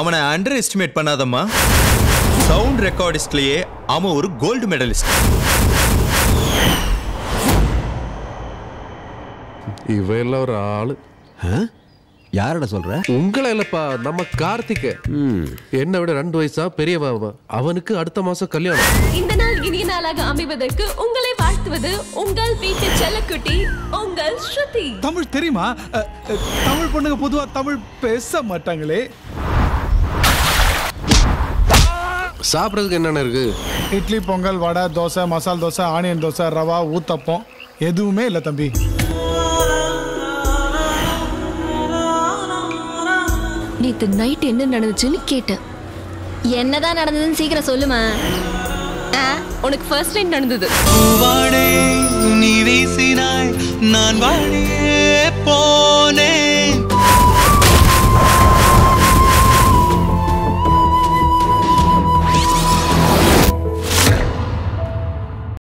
அவனை under estimate பண்ணாதம்மா sound ரெக்கார்டிஸ்ட்லயே அவன் ஒரு கோல்டு மெடலிஸ்ட் இவையெல்லாம் ஒரு ஆளு யாரட சொல்ற உங்களை இல்லப்பா நம்ம கார்த்திகை என்னை விட ரெண்டு வயசா பெரியவா அவன். அவனுக்கு அடுத்த மாசம் கல்யாணம் இந்த நாள் இனிய நாளாக அமைவதற்கு உங்களை வாழ்த்துவது உங்கள் வீட்டு செல்லக்குட்டி உங்கள் ஸ்ருதி தமிழ் தெரியுமா அ, அ, தமிழ் பொண்ணுங்க பொதுவா தமிழ் பேச மாட்டாங்களே சாப்பிட்றதுக்கு என்னென்ன இருக்கு இட்லி பொங்கல் வடை தோசை மசால் தோசை ஆனியன் தோசை ரவா ஊத்தப்பம் எதுவுமே இல்லை தம்பி நேத்து நைட் என்ன நடந்துச்சுன்னு கேட்டேன் என்னதான் நடந்ததுன்னு சீக்கிரம் சொல்லுமா ஆ, உனக்கு ஃபர்ஸ்ட் டைம் நடந்தது வாடே நீ வீசினாய் நான் வாடியே போனேன்